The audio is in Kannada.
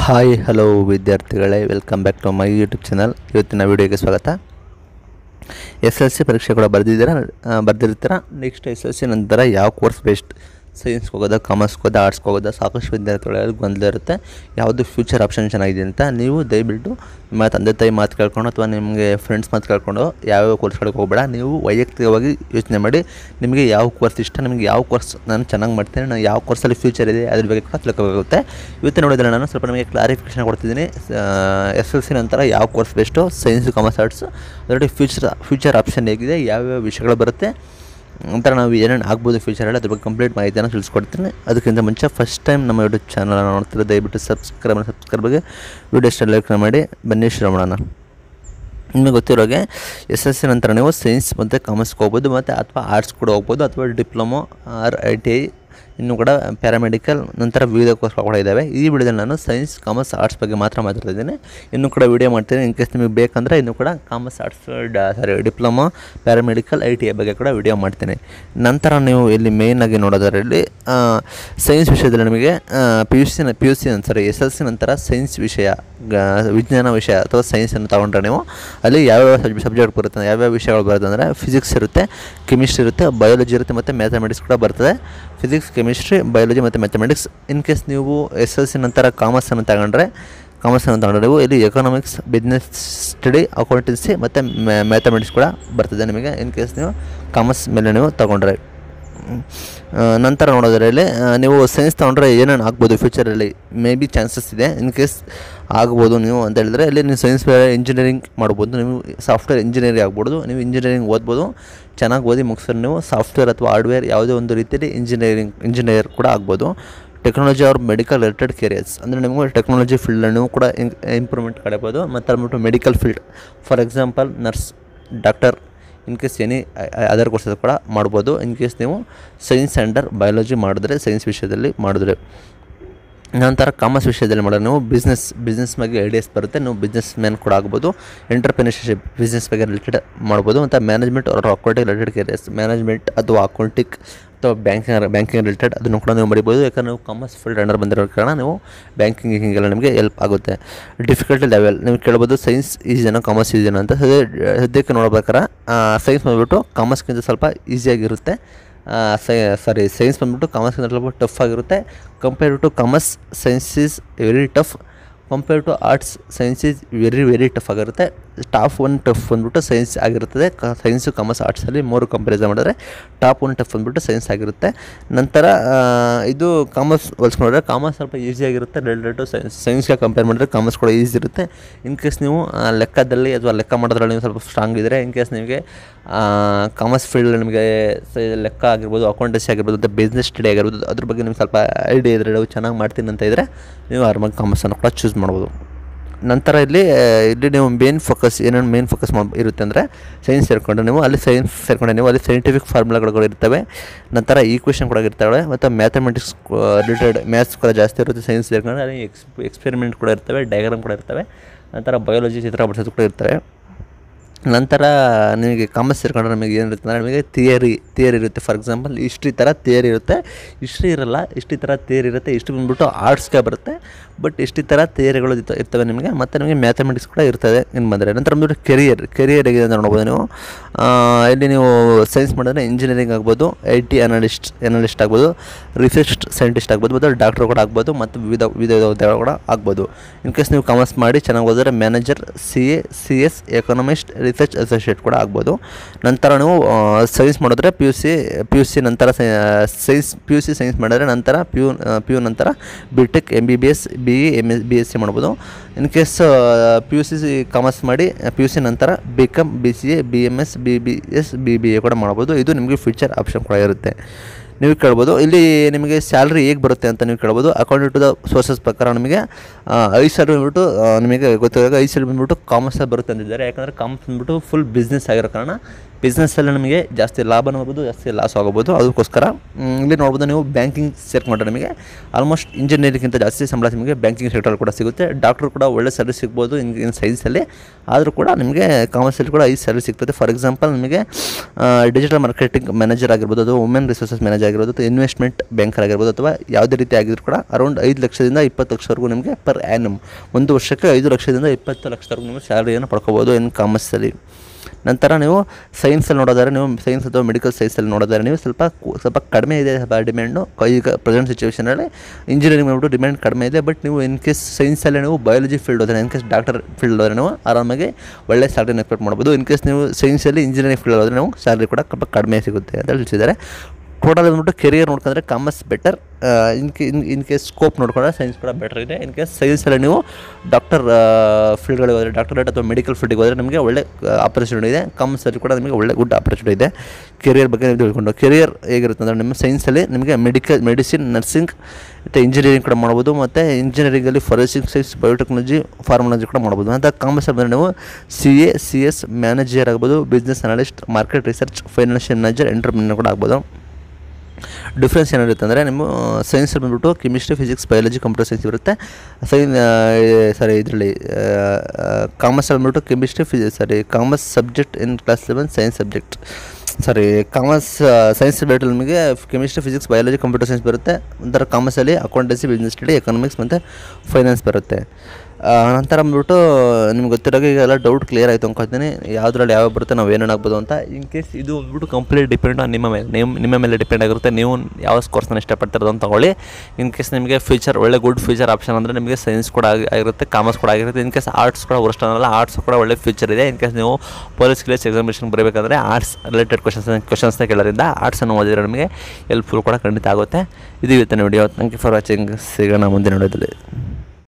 ಹಾಯ್ ಹಲೋ ವಿದ್ಯಾರ್ಥಿಗಳೇ welcome back to my YouTube channel ಇವತ್ತಿನ ವಿಡಿಯೋಗೆ ಸ್ವಾಗತ ಎಸ್ ಎಲ್ ಸಿ ಪರೀಕ್ಷೆ ಕೂಡ ಬರೆದಿದ್ದೀರಾ ಬರೆದಿರ್ತೀರಾ ನೆಕ್ಸ್ಟ್ ಎಸ್ ಎಲ್ ಸಿ ನಂತರ ಯಾವ ಕೋರ್ಸ್ ಬೆಸ್ಟ್ ಸೈನ್ಸ್ಗೆ ಹೋಗೋದಾ ಕಾಮರ್ಸ್ಗೆ ಹೋಗೋದಾ ಆರ್ಟ್ಸ್ಗೆ ಹೋಗೋದಾ ಸಾಕಷ್ಟು ವಿದ್ಯಾರ್ಥಿಗಳಲ್ಲಿ ಗೊಂದಲ ಇರುತ್ತೆ ಯಾವುದು ಫ್ಯೂಚರ್ ಆಪ್ಷನ್ ಚೆನ್ನಾಗಿದೆ ಅಂತ ನೀವು ದಯವಿಟ್ಟು ನಿಮ್ಮ ತಂದೆ ತಾಯಿ ಮಾತು ಕೇಳ್ಕೊಂಡು ಅಥವಾ ನಿಮಗೆ ಫ್ರೆಂಡ್ಸ್ ಮಾತು ಕೇಳ್ಕೊಂಡು ಯಾವ್ಯಾವ ಕೋರ್ಸ್ಗಳಿಗೆ ಹೋಗಬೇಡ ನೀವು ವೈಯಕ್ತಿಕವಾಗಿ ಯೋಚನೆ ಮಾಡಿ ನಿಮಗೆ ಯಾವ ಕೋರ್ಸ್ ಇಷ್ಟ ನಿಮಗೆ ಯಾವ ಕೋರ್ಸ್ ನಾನು ಚೆನ್ನಾಗಿ ಮಾಡ್ತೇನೆ ನಾನು ಯಾವ ಕೋರ್ಸಲ್ಲಿ ಫ್ಯೂಚರ್ ಇದೆ ಅದ್ರ ಬಗ್ಗೆ ಕೂಡ ತಿಳ್ಕೋಬೇಕಾಗುತ್ತೆ ಇವತ್ತು ನೋಡಿದ್ರೆ ನಾನು ಸ್ವಲ್ಪ ನಿಮಗೆ ಕ್ಲಾರಿಫಿಕೇಷನ್ ಕೊಡ್ತಿದ್ದೀನಿ ಎಸ್ ಎಲ್ ಸಿ ನಂತರ ಯಾವ course best science commerce arts ಅದರಲ್ಲಿ ಫ್ಯೂಚರ್ ಫ್ಯೂಚರ್ ಆಪ್ಷನ್ ಹೇಗಿದೆ ಯಾವ್ಯಾವ ವಿಷಯಗಳು ಬರುತ್ತೆ ನಂತರ ನಾವು ಏನೇನು ಆಗ್ಬೋದು ಫ್ಯೂಚರಲ್ಲಿ ಅದ್ರ ಬಗ್ಗೆ ಕಂಪ್ಲೀಟ್ ಮಾಹಿತಿಯನ್ನು ತಿಳಿಸ್ಕೊಡ್ತೀನಿ ಅದಕ್ಕಿಂತ ಮುಂಚೆ ಫಸ್ಟ್ ಟೈಮ್ ನಮ್ಮ ಯೂಟ್ಯೂಬ್ ಚಾನಲ್ ನೋಡ್ತಿರೋ ದಯವಿಟ್ಟು ಸಬ್ಸ್ಕ್ರೈಬ್ ಸಬ್ಸ್ಕ್ರೈಬ್ಗೆ ವಿಡಿಯೋ ಇಷ್ಟ ಲೈಕ್ ಮಾಡಿ ಬನ್ನಿ ಶುರು ಮಾಡೋಣ ನಿಮಗೆ ಗೊತ್ತಿರೋಗೆ ಎಸ್ ಎಸ್ ಸಿ ನಂತರ ನೀವು ಸೈನ್ಸ್ ಮತ್ತು ಕಾಮರ್ಸ್ಗೆ ಹೋಗ್ಬೋದು ಮತ್ತು ಅಥವಾ ಆರ್ಟ್ಸ್ ಕೂಡ ಹೋಗ್ಬೋದು ಅಥವಾ diploma or I T I ಇನ್ನು ಕೂಡ ಪ್ಯಾರಾಮೆಡಿಕಲ್ ನಂತರ ವಿವಿಧ ಕೋರ್ಸ್ ಕೂಡ ಇದ್ದಾವೆ ಈ ವಿಡಿಯೋದಲ್ಲಿ ನಾನು ಸೈನ್ಸ್ ಕಾಮರ್ಸ್ ಆರ್ಟ್ಸ್ ಬಗ್ಗೆ ಮಾತ್ರ ಮಾತಾಡ್ತಿದ್ದೀನಿ ಇನ್ನೂ ಕೂಡ ವಿಡಿಯೋ ಮಾಡ್ತೀನಿ ಇನ್ ಕೇಸ್ ನಿಮಗೆ ಬೇಕಂದರೆ ಇನ್ನೂ ಕೂಡ commerce arts sorry diploma paramedical I T I ಬಗ್ಗೆ ಕೂಡ ವಿಡಿಯೋ ಮಾಡ್ತೀನಿ ನಂತರ ನೀವು ಇಲ್ಲಿ ಮೇಯ್ನಾಗಿ ನೋಡೋದರಲ್ಲಿ ಸೈನ್ಸ್ ವಿಷಯದಲ್ಲಿ ನಿಮಗೆ P U C P U C sorry S L C ನಂತರ ಸೈನ್ಸ್ ವಿಷಯ ಗ- ವಿಜ್ಞಾನ ವಿಷಯ ಅಥವಾ ಸೈನ್ಸನ್ನು ತಗೊಂಡ್ರೆ ನೀವು ಅಲ್ಲಿ ಯಾವ್ಯಾವ ಸಬ್ಜೆಕ್ಟ್ ಬರುತ್ತೆ ಯಾವ್ಯಾವ ವಿಷಯಗಳು ಬರುತ್ತೆ ಅಂದರೆ ಫಿಸಿಕ್ಸ್ ಇರುತ್ತೆ ಕೆಮಿಸ್ಟ್ರಿ ಇರುತ್ತೆ ಬಯಾಲಜಿ ಇರುತ್ತೆ ಮತ್ತು ಮ್ಯಾಥಮೆಟಿಕ್ಸ್ ಕೂಡ ಬರ್ತದೆ ಫಿಸಿಕ್ಸ್ ಕೆಮಿಸ್ಟ್ರಿ ಬಯಾಲಜಿ ಮತ್ತು ಮ್ಯಾಥಮೆಟಿಕ್ಸ್ ಇನ್ ಕೇಸ್ ನೀವು ಎಸ್ ಎಲ್ ಸಿ ನಂತರ ಕಾಮರ್ಸನ್ನು ತಗೊಂಡ್ರೆ ಕಾಮರ್ಸನ್ನು ತಗೊಂಡ್ರೆ ನೀವು ಇಲ್ಲಿ ಎಕನಾಮಿಕ್ಸ್ ಬಿಸ್ನೆಸ್ ಸ್ಟಡಿ ಅಕೌಂಟೆನ್ಸಿ ಮತ್ತು ಮ್ಯಾಥಮೆಟಿಕ್ಸ್ ಕೂಡ ಬರ್ತದೆ ನಿಮಗೆ ಇನ್ ಕೇಸ್ ನೀವು ಕಾಮರ್ಸ್ ಮೇಲೆ ನೀವು ತಗೊಂಡ್ರೆ ಆ, ನಂತರ ನೋಡೋದ್ರಲ್ಲಿ ಆ, ನೀವು ಸೈನ್ಸ್ ತೊಗೊಂಡ್ರೆ ಏನೇನು ಆಗ್ಬೋದು ಫ್ಯೂಚರಲ್ಲಿ ಮೇ ಬಿ ಚಾನ್ಸಸ್ ಇದೆ ಇನ್ ಕೇಸ್ ಆಗ್ಬೋದು ನೀವು ಅಂತ ಹೇಳಿದ್ರೆ ಇಲ್ಲಿ ನೀವು ಸೈನ್ಸ್ ಬೇರೆ ಇಂಜಿನಿಯರಿಂಗ್ ಮಾಡ್ಬೋದು ನೀವು ಸಾಫ್ಟ್ವೇರ್ ಇಂಜಿನಿಯರಿಂಗ್ ಆಗ್ಬೋದು ನೀವು ಇಂಜಿನಿಯರಿಂಗ್ ಓದ್ಬೋದು ಚೆನ್ನಾಗಿ ಓದಿ ಮುಗಿಸಿದ್ರೆ ನೀವು ಸಾಫ್ಟ್ವೇರ್ ಅಥವಾ ಹಾರ್ಡ್ವೇರ್ ಯಾವುದೇ ಒಂದು ರೀತಿಯಲ್ಲಿ ಇಂಜಿನಿಯರಿಂಗ್ ಇಂಜಿನಿಯರ್ ಕೂಡ ಆಗ್ಬೋದು ಟೆಕ್ನಾಲಜಿ ಅವ್ರ ಮೆಡಿಕಲ್ ರಿಲೇಟೆಡ್ ಕೆರಿಯರ್ಸ್ ಅಂದರೆ ನಿಮಗೆ ಟೆಕ್ನಾಲಜಿ ಫೀಲ್ಡ್ ನೀವು ಕೂಡ ಇಂಪ್ರೂವ್ಮೆಂಟ್ ಕಡೆಬೋದು ಮತ್ತು ಅಂದ್ಬಿಟ್ಟು medical field for example nurse doctor in case any other courses ಕೂಡ ಮಾಡ್ಬೋದು ಇನ್ ಕೇಸ್ ನೀವು ಸೈನ್ಸ್ ಆ್ಯಂಡರ್ ಬಯಾಲಜಿ ಮಾಡಿದ್ರೆ ಸೈನ್ಸ್ ವಿಷಯದಲ್ಲಿ ಮಾಡಿದ್ರೆ ನಂತರ ಕಾಮರ್ಸ್ ವಿಷಯದಲ್ಲಿ ಮಾಡಿದ್ರೆ ನೀವು ಬಿಸ್ನೆಸ್ ಬಿಸ್ನೆಸ್ ಬಗ್ಗೆ ಐಡಿಯಾಸ್ ಬರುತ್ತೆ ನೀವು ಬಿಸ್ನೆಸ್ ಮ್ಯಾನ್ ಕೂಡ ಆಗ್ಬೋದು ಎಂಟರ್ಪ್ರಿನರ್ಶಿಪ್ ಬಿಸ್ನೆಸ್ ಬಗ್ಗೆ ರಿಲೇಟೆಡ್ ಮಾಡ್ಬೋದು ಮತ್ತು ಮ್ಯಾನೇಜ್ಮೆಂಟ್ ಅವ್ರ ಅಕೌಂಟಿಂಗ್ ರಿಲೇಟೆಡ್ ಕೇರಿಯರ್ಸ್ ಮ್ಯಾನೇಜ್ಮೆಂಟ್ ಅಥವಾ ಅಕೌಂಟಿಕ್ ಅಥವಾ ಬ್ಯಾಂಕಿಂಗ್ ಬ್ಯಾಂಕಿಂಗ್ ರಿಲೇಟೆಡ್ ಅದನ್ನು ಕೂಡ ನೀವು ಮಾಡಿಬೋದು ಯಾಕಂದ್ರೆ ನೀವು ಕಾಮರ್ಸ್ ಫೀಲ್ಡ್ ಅಂಡರ್ ಬಂದಿರೋ ಕಾರಣ ನೀವು ಬ್ಯಾಂಕಿಂಗ್ ಗಿಂಕಿಂಗ್ ನಿಮಗೆ ಹೆಲ್ಪ್ ಆಗುತ್ತೆ ಡಿಫಿಕಲ್ಟಿ ಲೆವೆಲ್ ನೀವು ಕೇಳ್ಬೋದು ಸೈನ್ಸ್ ಈಸಿನೋ ಕಾಮರ್ಸ್ ಈಸಿನೋ ಅಂತ ಸದ್ಯ ಸದ್ಯಕ್ಕೆ ನೋಡ್ಬೇಕಾರೆ ಸೈನ್ಸ್ ಬಂದ್ಬಿಟ್ಟು ಕಾಮರ್ಸ್ಗಿಂತ ಸ್ವಲ್ಪ ಈಸಿಯಾಗಿರುತ್ತೆ ಸೈ ಸಾರಿ ಸೈನ್ಸ್ ಬಂದ್ಬಿಟ್ಟು ಕಾಮರ್ಸ್ಗಿಂತ ಸ್ವಲ್ಪ ಟಫ್ ಆಗಿರುತ್ತೆ compare to commerce science is very tough compare to arts science is very very tough ಆಗಿರುತ್ತೆ ಟಾಪ್ ಒನ್ ಟಫ್ ಬಂದ್ಬಿಟ್ಟು ಸೈನ್ಸ್ ಆಗಿರುತ್ತದೆ ಕ ಸೈನ್ಸು ಕಾಮರ್ಸ್ ಆರ್ಟ್ಸಲ್ಲಿ ಮೂರು ಕಂಪ್ಯಾರಿಸನ್ ಮಾಡಿದ್ರೆ ಟಾಪ್ ಒನ್ ಟಫ್ ಬಂದ್ಬಿಟ್ಟು ಸೈನ್ಸ್ ಆಗಿರುತ್ತೆ ನಂತರ ಆ, ಇದು ಕಾಮರ್ಸ್ ಹೋಲ್ಸ್ಕೊಂಡ್ರೆ ಕಾಮರ್ಸ್ ಸ್ವಲ್ಪ ಈಸಿಯಾಗಿರುತ್ತೆ ರಿಲೇಟೆಡ್ ಟು ಸೈನ್ಸ್ ಸೈನ್ಸ್ಗೆ ಕಂಪೇರ್ ಮಾಡಿದ್ರೆ ಕಾಮರ್ಸ್ ಕೂಡ ಈಸಿ ಇರುತ್ತೆ ಇನ್ ಕೇಸ್ ನೀವು ಆ, ಲೆಕ್ಕದಲ್ಲಿ ಅಥವಾ ಲೆಕ್ಕ ಮಾಡೋದ್ರಲ್ಲಿ ನೀವು ಸ್ವಲ್ಪ ಸ್ಟ್ರಾಂಗ್ ಇದ್ದರೆ ಇನ್ ಕೇಸ್ ನಿಮಗೆ ಕಾಮರ್ಸ್ ಫೀಲ್ಡ್ ನಿಮಗೆ ಸ- ಲೆಕ್ಕ ಆಗಿರ್ಬೋದು ಅಕೌಂಟೆನ್ಸಿ ಆಗಿರ್ಬೋದು ಮತ್ತು ಬಿಸ್ನೆಸ್ ಸ್ಟಡಿ ಆಗಿರ್ಬೋದು ಅದ್ರ ಬಗ್ಗೆ ನಿಮ್ಗೆ ಸ್ವಲ್ಪ ಐಡಿಯಾ ಇದ್ದರೆ ನೀವು ಚೆನ್ನಾಗಿ ಮಾಡ್ತೀನಿ ಅಂತ ಇದ್ದರೆ ನೀವು ಆರಾಮಾಗಿ ಕಾಮರ್ಸನ್ನು ಕೂಡ ಚೂಸ್ ಮಾಡ್ಬೋದು ನಂತರ ಇಲ್ಲಿ ಆ, ಇಲ್ಲಿ ನೀವು ಮೇನ್ ಫೋಕಸ್ ಏನೇನು ಮೇನ್ ಫೋಕಸ್ ಮಾಡಿ ಇರುತ್ತೆ ಅಂದರೆ ಸೈನ್ಸ್ ಸೇರಿಕೊಂಡ್ರೆ ನೀವು ಅಲ್ಲಿ ಸೈನ್ಸ್ ಸೇರಿಕೊಂಡ್ರೆ ನೀವು ಅಲ್ಲಿ ಸೈಂಟಿಫಿಕ್ ಫಾರ್ಮುಲಾಗಳು ಕೂಡ ಇರ್ತವೆ ನಂತರ ಈಕ್ವೇಷನ್ ಕೂಡ ಇರ್ತವೆ ಮತ್ತು ಮ್ಯಾಥಮೆಟಿಕ್ಸ್ ರಿಲೇಟೆಡ್ ಮ್ಯಾಥ್ಸ್ ಕೂಡ ಜಾಸ್ತಿ ಇರುತ್ತೆ ಸೈನ್ಸ್ ಸೇರಿಕೊಂಡ್ರೆ ಅಲ್ಲಿ ಎಕ್ಸ್ ಎಕ್ಸ್ಪೆರಿಮೆಂಟ್ ಕೂಡ ಇರ್ತವೆ ಡಯಾಗ್ರಾಮ್ ಕೂಡ ಇರ್ತವೆ ನಂತರ ಬಯಾಲಜಿ ಚಿತ್ರ ಬಿಡಿಸೋದು ಕೂಡ ಇರ್ತವೆ ನಂತರ ನಿಮಗೆ ಕಾಮರ್ಸ್ ಸೇರ್ಕೊಂಡ್ರೆ ನಮಗೆ ಏನಿರುತ್ತೆ ಅಂದರೆ ನಿಮಗೆ ಥಿಯರಿ ಥಿಯರಿ ಇರುತ್ತೆ ಫಾರ್ ಎಕ್ಸಾಂಪಲ್ ಹಿಸ್ಟ್ರಿ ಥರ ಥಿಯರಿ ಇರುತ್ತೆ ಹಿಸ್ಟ್ರಿ ಇರಲ್ಲ ಹಿಸ್ಟ್ರಿ ಥರ ಥಿಯರಿ ಇರುತ್ತೆ ಹಿಸ್ಟ್ರಿ ಬಂದ್ಬಿಟ್ಟು ಆರ್ಟ್ಸ್ಗೆ ಬರುತ್ತೆ ಬಟ್ ಹಿಸ್ಟ್ರಿ ಥರ ಥಿಯರಿಗಳು ಇರ್ತ- ಇರ್ತವೆ ನಿಮಗೆ ಮತ್ತು ನಿಮಗೆ ಮ್ಯಾಥಮೆಟಿಕ್ಸ್ ಕೂಡ ಇರ್ತದೆ ಇನ್ನು ಬಂದರೆ ನಂತರ ಬಂದ್ಬಿಟ್ಟು ಕೆರಿಯರ್ ಕೆರಿಯರ್ ಹೇಗಿದೆ ಅಂತ ನೋಡ್ಬೋದು ನೀವು ಆ, ಇಲ್ಲಿ ನೀವು ಸೈನ್ಸ್ ಮಾಡಿದ್ರೆ ಇಂಜಿನಿಯರಿಂಗ್ ಆಗ್ಬೋದು ಐ ಟಿ ಅನಲಿಸ್ಟ್ ಅನಲಿಸ್ಟ್ ಆಗ್ಬೋದು ರಿಸರ್ಚ್ ಸೈಂಟಿಸ್ಟ್ ಆಗ್ಬೋದು ಮತ್ತು ಡಾಕ್ಟರ್ ಕೂಡ ಆಗ್ಬೋದು ಮತ್ತು ವಿವಿಧ ವಿವಿಧ ಹುದ್ದೆಗಳು ಕೂಡ ಆಗ್ಬೋದು ಇನ್ ಕೇಸ್ ನೀವು ಕಾಮರ್ಸ್ ಮಾಡಿ ಚೆನ್ನಾಗಿ ಓದಿದ್ರೆ manager C A C S economist research associate ಕೂಡ ಆಗ್ಬೋದು ನಂತರ ನೀವು ಸೈನ್ಸ್ ಮಾಡಿದ್ರೆ P U C P U C ನಂತರ science P U C science ಮಾಡಿದ್ರೆ ನಂತರ ಪಿ ಯು ಪಿ ಯು ನಂತರ B tech M B B S B E M S B S C ಮಾಡ್ಬೋದು in case P U C commerce ಮಾಡಿ ಪಿ ಯು ಸಿ ನಂತರ B com B C A B M S B B S B B A ಕೂಡ ಮಾಡ್ಬೋದು ಇದು ನಿಮಗೆ ಫ್ಯೂಚರ್ ಆಪ್ಷನ್ ಕೂಡ ಇರುತ್ತೆ ನೀವು ಕೇಳ್ಬೋದು ಇಲ್ಲಿ ನಿಮಗೆ ಸ್ಯಾಲ್ರಿ ಹೇಗೆ ಬರುತ್ತೆ ಅಂತ ನೀವು ಕೇಳ್ಬೋದು ಅಕಾರ್ಡಿಂಗ್ ಟು ದ ಸೋರ್ಸಸ್ ಪ್ರಕಾರ ನಿಮಗೆ ಆ, ಐದು ಸಾವಿರ ಬಂದ್ಬಿಟ್ಟು ಆ, ನಿಮಗೆ ಗೊತ್ತಾಗ ಐದು ಸಾವಿರ ಬಂದ್ಬಿಟ್ಟು ಕಾಮರ್ಸಲ್ಲಿ ಬರುತ್ತೆ ಅಂತಿದ್ದಾರೆ ಯಾಕಂದರೆ ಕಾಮರ್ಸ್ ಬಂದ್ಬಿಟ್ಟು ಫುಲ್ ಬಿಸ್ನೆಸ್ ಆಗಿರೋ ಕಾರಣ ಬಿಸ್ನೆಸ್ಸಲ್ಲಿ ನಿಮಗೆ ಜಾಸ್ತಿ ಲಾಭನೂ ಆಗ್ಬೋದು ಜಾಸ್ತಿ ಲಾಸ್ ಆಗೋಬೋದು ಅದಕ್ಕೋಸ್ಕರ ಮ್, ಇಲ್ಲಿ ನೋಡ್ಬೋದು ನೀವು ಬ್ಯಾಂಕಿಂಗ್ ಸೇರ್ಕೊಂಡ್ರೆ ನಿಮಗೆ ಆಲ್ಮೋಸ್ಟ್ ಇಂಜಿನಿಯರಿಂಗ್ಗಿಂತ ಜಾಸ್ತಿ ಸಂಬಳ ನಿಮಗೆ ಬ್ಯಾಂಕಿಂಗ್ ಸೆಕ್ಟರ್ ಕೂಡ ಸಿಗುತ್ತೆ ಡಾಕ್ಟ್ರು ಕೂಡ ಒಳ್ಳೆ ಸರ್ವಿಸ್ ಸಿಗ್ಬೋದು ಇನ್ ಇನ್ ಸೈನ್ಸಲ್ಲಿ ಆದರೂ ಕೂಡ ನಿಮಗೆ ಕಾಮರ್ಸಲ್ಲಿ ಕೂಡ ಈ ಸರ್ವಿಸ್ ಸಿಗ್ತದೆ ಫಾರ್ ಎಕ್ಸಾಂಪಲ್ ನಿಮಗೆ ಡಿಜಿಟಲ್ ಮಾರ್ಕೆಟಿಂಗ್ ಮ್ಯಾನೇಜರ್ ಆಗಿರ್ಬೋದು ಅಥವಾ ವುಮೆನ್ ರಿಸೋರ್ಸಸ್ ಮ್ಯಾನೇಜರ್ ಆಗಿರ್ಬೋದು ಅಥವಾ ಇನ್ವೆಸ್ಟ್ಮೆಂಟ್ ಬ್ಯಾಂಕರ್ ಆಗಿರ್ಬೋದು ಅಥವಾ ಯಾವುದೇ ರೀತಿ ಆಗಿದ್ರು ಕೂಡ ಅರೌಂಡ್ ಐದು ಲಕ್ಷದಿಂದ ಇಪ್ಪತ್ತು ಲಕ್ಷವರೆಗೂ ನಿಮಗೆ ಪರ್ ಆ್ಯನಮ್ ಒಂದು ವರ್ಷಕ್ಕೆ ಐದು ಲಕ್ಷದಿಂದ ಇಪ್ಪತ್ತು ಲಕ್ಷದವರೆಗೂ ನಿಮಗೆ ಸ್ಯಾಲರಿಯನ್ನು ಪಡ್ಕೋಬೋದು ಇನ್ ಕಾಮರ್ಸಲ್ಲಿ ನಂತರ ನೀವು ಸೈನ್ಸಲ್ಲಿ ನೋಡೋದಾದ್ರೆ ನೀವು ಸೈನ್ಸ್ ಅಥವಾ ಮೆಡಿಕಲ್ ಸೈನ್ಸಲ್ಲಿ ನೋಡೋದಾದ್ರೆ ನೀವು ಸ್ವಲ್ಪ ಕು- ಸ್ವಲ್ಪ ಕಡಿಮೆ ಇದೆ ಡಿಮ್ಯಾಂಡು ಈಗ ಪ್ರೆಸೆಂಟ್ ಸಿಚುವೇಷನಲ್ಲಿ ಇಂಜಿನಿಯರಿಂಗ್ ಮಾಡ್ಬಿಟ್ಟು ಡಿಮ್ಯಾಂಡ್ ಕಡಿಮೆ ಇದೆ ಬಟ್ ನೀವು ಇನ್ ಕೇಸ್ ಸೈನ್ಸಲ್ಲಿ ನೀವು ಬಯಾಲಜಿ ಫೀಲ್ಡ್ ಹೋದರೆ ಇನ್ ಕೇಸ್ ಡಾಕ್ಟರ್ ಫೀಲ್ಡ್ ಹೋದರೆ ನೀವು ಆರಾಮಾಗಿ ಒಳ್ಳೆ ಸ್ಯಾಲ್ರಿನ ಎಕ್ಸ್ಪೆಕ್ಟ್ ಮಾಡ್ಬೋದು ಇನ್ ಕೇಸ್ ನೀವು ಸೈನ್ಸಲ್ಲಿ ಇಂಜಿನಿಯರಿಂಗ್ ಫೀಲ್ಡ್ ಹೋದರೆ ನೀವು ಸ್ಯಾಲ್ರಿ ಕೂಡ ಸ್ವಲ್ಪ ಕಡಿಮೆ ಸಿಗುತ್ತೆ ಅಂತ ತಿಳಿಸಿದ್ದಾರೆ ಟೋಟಲ್ ಬಂದ್ಬಿಟ್ಟು ಕೆರಿಯರ್ ನೋಡ್ಕೊಂಡ್ರೆ commerce better in case in in case scope ನೋಡ್ಕೊಂಡ್ರೆ ಸೈನ್ಸ್ ಕೂಡ ಬೆಟರ್ ಇದೆ ಇನ್ ಕೇಸ್ ಸೈನ್ಸಲ್ಲಿ ನೀವು ಡಾಕ್ಟರ್ ಫೀಲ್ಡ್ಗಳಿಗೆ ಹೋದರೆ ಡಾಕ್ಟರೇಟ್ ಅಥವಾ ಮೆಡಿಕಲ್ ಫೀಲ್ಡಿಗೆ ಹೋದರೆ ನಿಮಗೆ ಒಳ್ಳೆ ಆಪರ್ಚುನಿಟಿ ಇದೆ ಕಾಮರ್ಸಲ್ಲಿ ಕೂಡ ನಿಮಗೆ ಒಳ್ಳೆ ಗುಡ್ ಆಪರ್ಚುನಿಟಿ ಇದೆ ಕೆರಿಯರ್ ಬಗ್ಗೆ ನೀವು ತಿಳ್ಕೊಂಡು ಕೆರಿಯರ್ ಹೇಗಿರುತ್ತೆ ಅಂದರೆ ನಿಮ್ಮ ಸೈನ್ಸಲ್ಲಿ ನಿಮಗೆ ಮೆಡಿಕಲ್ ಮೆಡಿಸಿನ್ ನರ್ಸಿಂಗ್ ಮತ್ತು ಇಂಜಿನಿಯರಿಂಗ್ ಕೂಡ ಮಾಡ್ಬೋದು ಮತ್ತು ಇಂಜಿನಿಯರಿಂಗಲ್ಲಿ ಫಾರೆನ್ಸಿಕ್ ಸೈನ್ಸ್ ಬಯೋಟೆಕ್ನಾಲಜಿ ಫಾರ್ಮಲಾಜಿ ಕೂಡ ಮಾಡ್ಬೋದು ಅಂತ ಕಾಮರ್ಸ್ ಬಂದರೆ ನೀವು C A C S manager ಆಗ್ಬೋದು business analyst market research financial manager entrepreneur ಕೂಡ ಆಗ್ಬೋದು ಡಿಫ್ರೆನ್ಸ್ ಏನಿರುತ್ತೆ ಅಂದರೆ ನಿಮ್ಮ ಸೈನ್ಸ್ ಬಂದ್ಬಿಟ್ಟು chemistry physics biology computer science ಇರುತ್ತೆ ಸೈನ್ ಸಾರಿ ಇದರಲ್ಲಿ ಕಾಮರ್ಸ್ ಬಂದ್ಬಿಟ್ಟು chemistry physics sorry commerce subject in class eleven science subject sorry commerce science subject ನಿಮಗೆ chemistry physics biology computer science ಬರುತ್ತೆ ಒಂಥರ ಕಾಮರ್ಸಲ್ಲಿ ಅಕೌಂಟೆನ್ಸಿ ಬಿಸ್ನೆಸ್ ಸ್ಟಡಿ ಎಕನಾಮಿಕ್ಸ್ ಮತ್ತು ಫೈನಾನ್ಸ್ ಬರುತ್ತೆ ಆ, ನಂತರ ಬಂದ್ಬಿಟ್ಟು ನಿಮ್ಗೆ ಗೊತ್ತಿರೋಗೆ ಈಗ ಎಲ್ಲ ಡೌಟ್ ಕ್ಲಿಯರ್ ಆಯಿತು ಅನ್ಕೊತೀನಿ ಯಾವುದ್ರಲ್ಲಿ ಯಾವ ಬರುತ್ತೆ ನಾವು ಏನೇನು ಆಗ್ಬೋದು ಅಂತ ಇನ್ ಕೇಸ್ ಇದು ಬಂದ್ಬಿಟ್ಟು ಕಂಪ್ಲೀಟ್ ಡಿಪೆಂಡ್ ಆನ್ ನಿಮ್ಮ ಮೇಲೆ ನಿಮ್ಮ ನಿಮ್ಮ ಮೇಲೆ ಡಿಪೆಂಡ್ ಆಗಿರುತ್ತೆ ನೀವು ಯಾವ ಕೋರ್ಸ್ನ ಇಷ್ಟಪಡ್ತಿರೋದು ಅಂತ ತಗೊಳ್ಳಿ ಇನ್ ಕೇಸ್ ನಿಮಗೆ ಫ್ಯೂಚರ್ ಒಳ್ಳೆ ಗುಡ್ ಫ್ಯೂಚರ್ ಆಪ್ಷನ್ ಅಂದರೆ ನಿಮಗೆ ಸೈನ್ಸ್ ಕೂಡ ಆಗಿ- ಆಗಿರುತ್ತೆ ಕಾಮರ್ಸ್ ಕೂಡ ಆಗಿರುತ್ತೆ ಇನ್ ಕೇಸ್ ಆರ್ಟ್ಸ್ ಕೂಡ ವರ್ಸ್ಟ್ ಅನ್ನಲ್ಲ ಆರ್ಟ್ಸ್ ಕೂಡ ಒಳ್ಳೆ ಫ್ಯೂಚರ್ ಇದೆ ಇನ್ ಕೇಸ್ ನೀವು ಪೊಲೀಸ್ ಕ್ಲೇಸ್ ಎಕ್ಸಾಮಿನೇಷನ್ ಬರಬೇಕಾದ್ರೆ ಆರ್ಟ್ಸ್ ರಿಲೇಟೆಡ್ ಕ್ವಶನ್ಸ್ ಕ್ವಶನ್ಸ್ನ ಕೇಳೋದ್ರಿಂದ ಆರ್ಟ್ಸನ್ನು ಓದಿದ್ರೆ ನಿಮಗೆ ಹೆಲ್ಪ್ಫುಲ್ ಕೂಡ ಖಂಡಿತ ಆಗುತ್ತೆ ಇದು ಇವತ್ತಿನ video thank you for watching ಸಿಗೋಣ ಮುಂದಿನ ವಿಡಿಯೋದಲ್ಲಿ